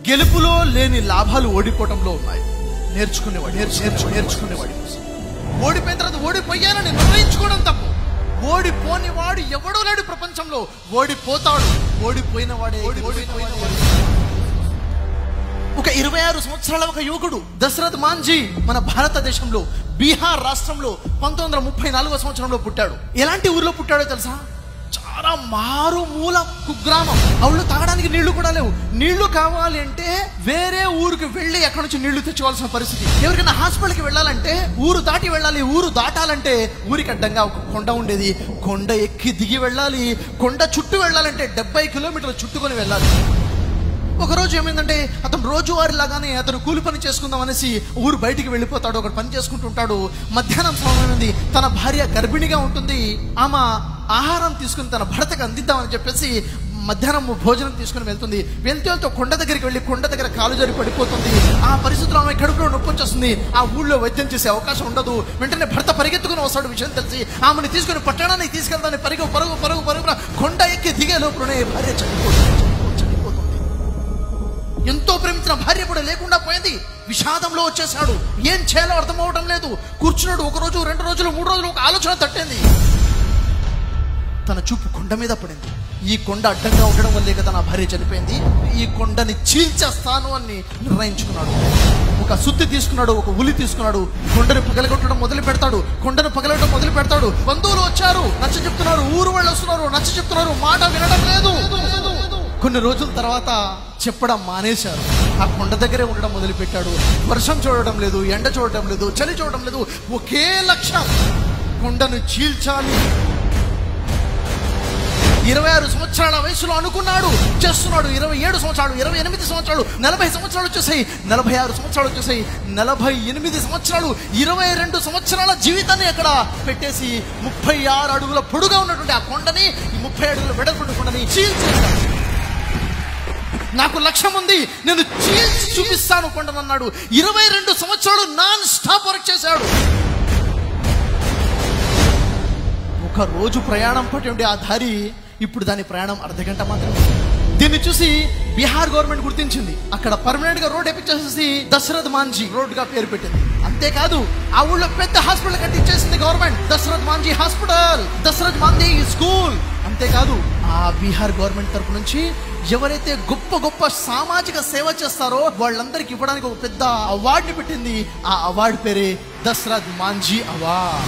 గెలుపులో లేని లాభాలు ఓడిపోవటంలో ఉన్నాయి నేర్చుకునేవాడు నేర్చు నేర్చు నేర్చుకునేవాడి కోసం ఓడిపోయిన తర్వాత ఓడిపోయానని నిర్ణయించుకోవడం తప్పు ఓడిపోని వాడు ఎవడో లేడు ప్రపంచంలో ఓడిపోతాడు ఓడిపోయిన వాడే ఓడిపోయిన వాడే ఒక ఇరవై ఆరు సంవత్సరాల ఒక యువకుడు దశరథ్ మాంజీ మన భారతదేశంలో బీహార్ రాష్ట్రంలో పంతొమ్మిది వందల ముప్పై నాలుగో సంవత్సరంలో పుట్టాడు ఎలాంటి ఊర్లో పుట్టాడో తెలుసా చాలా మారుమూల కుగ్రామం అవుళ్ళు తాగడానికి నీళ్లు కూడా లేవు నీళ్లు కావాలి అంటే వేరే ఊరికి వెళ్ళి అక్కడ నుంచి నీళ్లు తెచ్చుకోవాల్సిన పరిస్థితి ఎవరికైనా హాస్పిటల్కి వెళ్ళాలంటే ఊరు దాటి వెళ్ళాలి ఊరు దాటాలంటే ఊరికి అడ్డంగా ఒక కొండ ఉండేది కొండ ఎక్కి దిగి వెళ్ళాలి కొండ చుట్టూ వెళ్ళాలంటే డెబ్బై కిలోమీటర్లు చుట్టుకొని వెళ్ళాలి ఒకరోజు ఏమైందంటే అతను రోజువారి లాగానే అతను కూలి పని చేసుకుందాం అనేసి ఊరు బయటికి వెళ్ళిపోతాడు ఒకటి పని చేసుకుంటుంటాడు మధ్యాహ్నం సమయమైంది తన భార్య గర్భిణిగా ఉంటుంది ఆమె ఆహారం తీసుకుని తన భర్తకు అందిద్దామని చెప్పేసి మధ్యాహ్నం భోజనం తీసుకుని వెళ్తుంది వెళ్తూ వెళ్తూ కొండ దగ్గరికి వెళ్ళి కొండ దగ్గర కాలు జారి పడిపోతుంది ఆ పరిస్థితిలో ఆమె కడుపులో నొప్పి వచ్చేస్తుంది ఆ ఊళ్ళో వైద్యం చేసే అవకాశం ఉండదు వెంటనే భర్త పరిగెత్తుకుని వస్తాడు విషయం తెలిసి ఆమెను తీసుకుని పట్టణానికి తీసుకెళ్తాను పరుగు పరుగు పరుగు పరుగున కొండ ఎక్కి దిగే లోపలనే భార్య చనిపోతుంది చనిపో- చనిపోతుంది ఎంతో ప్రేమించిన భార్య కూడా లేకుండా పోయింది విషాదంలో వచ్చేసాడు ఏం చేయాలో అర్థం అవడం లేదు కూర్చున్నాడు ఒక రోజు రెండు రోజులు మూడు రోజులు ఒక ఆలోచన తట్టింది తన చూపు కొండ మీద పడింది ఈ కొండ అడ్డంగా ఉండడం వల్లే కదా నా భార్య చనిపోయింది ఈ కొండని చీల్చేస్తాను అని నిర్ణయించుకున్నాడు ఒక సుత్తి తీసుకున్నాడు ఒక ఉలి తీసుకున్నాడు కొండను పగలగొట్టడం మొదలు పెడతాడు కొండను పగలగొట్టడం మొదలు పెడతాడు బంధువులు వచ్చారు నచ్చ చెప్తున్నారు ఊరు వాళ్ళు వస్తున్నారు నచ్చ చెప్తున్నారు మాట వినడం లేదు కొన్ని రోజుల తర్వాత చెప్పడం మానేశారు ఆ కొండ దగ్గరే ఉండడం మొదలు పెట్టాడు వర్షం చూడడం లేదు ఎండ చూడడం లేదు చలి చూడడం లేదు ఒకే లక్ష్యం కొండను చీల్చాలి ఇరవై ఆరు సంవత్సరాల వయసులో అనుకున్నాడు చేస్తున్నాడు ఇరవై ఏడు సంవత్సరాలు ఇరవై ఎనిమిది సంవత్సరాలు నలభై సంవత్సరాలు వచ్చేసాయి నలభై ఆరు సంవత్సరాలు వచ్చేసాయి నలభై ఎనిమిది సంవత్సరాలు ఇరవై రెండు సంవత్సరాల జీవితాన్ని అక్కడ పెట్టేసి ముప్పై ఆరు అడుగుల పొడుగా ఉన్నటువంటి ఆ కొండని ఈ ముప్పై అడుగుల వెడల్పు కొండని చీల్చేశాడు నాకు లక్ష్యం ఉంది నేను చీల్చి చూపిస్తాను కొండనన్నాడు ఇరవై రెండు సంవత్సరాలు నాన్ స్టాప్ వర్క్ చేశాడు ఒక రోజు ప్రయాణం పట్టి ఆ దారి ఇప్పుడు దాని ప్రయాణం అర్ధ గంట మాత్రమే దీన్ని చూసి బీహార్ గవర్నమెంట్ గుర్తించింది అక్కడ పర్మనెంట్ గా రోడ్ ఎప్పించేసి దశరథ్ మాంజీ రోడ్ గా పేరు పెట్టింది అంతేకాదు ఆ ఊళ్ళో పెద్ద హాస్పిటల్ కట్టించేసింది government Dashrath Manjhi hospital Dashrath Manjhi school అంతేకాదు ఆ బీహార్ గవర్నమెంట్ తరపు నుంచి ఎవరైతే గొప్ప గొప్ప సామాజిక సేవ చేస్తారో వాళ్ళందరికి ఇవ్వడానికి ఒక పెద్ద అవార్డుని పెట్టింది ఆ అవార్డు పేరే దశరథ్ మాంజీ అవార్డ్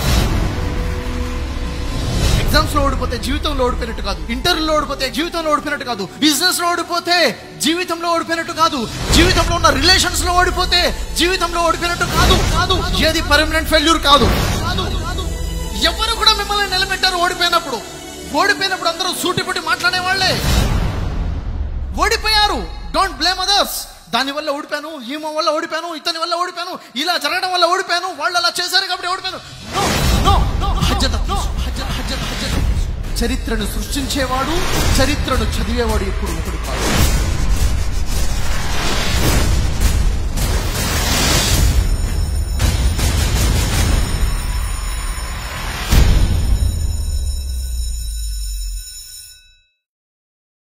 ఎగ్జామ్స్ లో ఓడిపోతే జీవితంలో ఓడిపోయినట్టు కాదు ఇంటర్వ్యూలో ఓడిపోతే జీవితంలో ఓడిపోయినట్టు కాదు బిజినెస్ లో ఓడిపోతే జీవితంలో ఓడిపోయినట్టు కాదు జీవితంలో ఉన్న రిలేషన్స్ లో ఓడిపోతే జీవితంలో ఓడిపోయినట్టు కాదు కాదు ఏది పర్మనెంట్ ఫెయిల్యూర్ కాదు కాదు కాదు ఎవరు కూడా మిమ్మల్ని నిలబెట్టారు ఓడిపోయినప్పుడు ఓడిపోయినప్పుడు అందరూ సూటిపుటి మాట్లాడే వాళ్ళే ఓడిపోయారు డోంట్ బ్లేమ్ అదర్స్ దాని వల్ల ఓడిపోయాను ఈమె వల్ల ఓడిపోయాను ఇతని వల్ల ఓడిపోయాను ఇలా జరగడం వల్ల ఓడిపోయాను వాళ్ళు అలా చేశారు కాబట్టి ఓడిపోయాను నో నో నో బాధ్యత బాధ్యత బాధ్యత బాధ్యత చరిత్రను సృష్టించేవాడు చరిత్రను చదివేవాడు ఎప్పుడు ఒకడు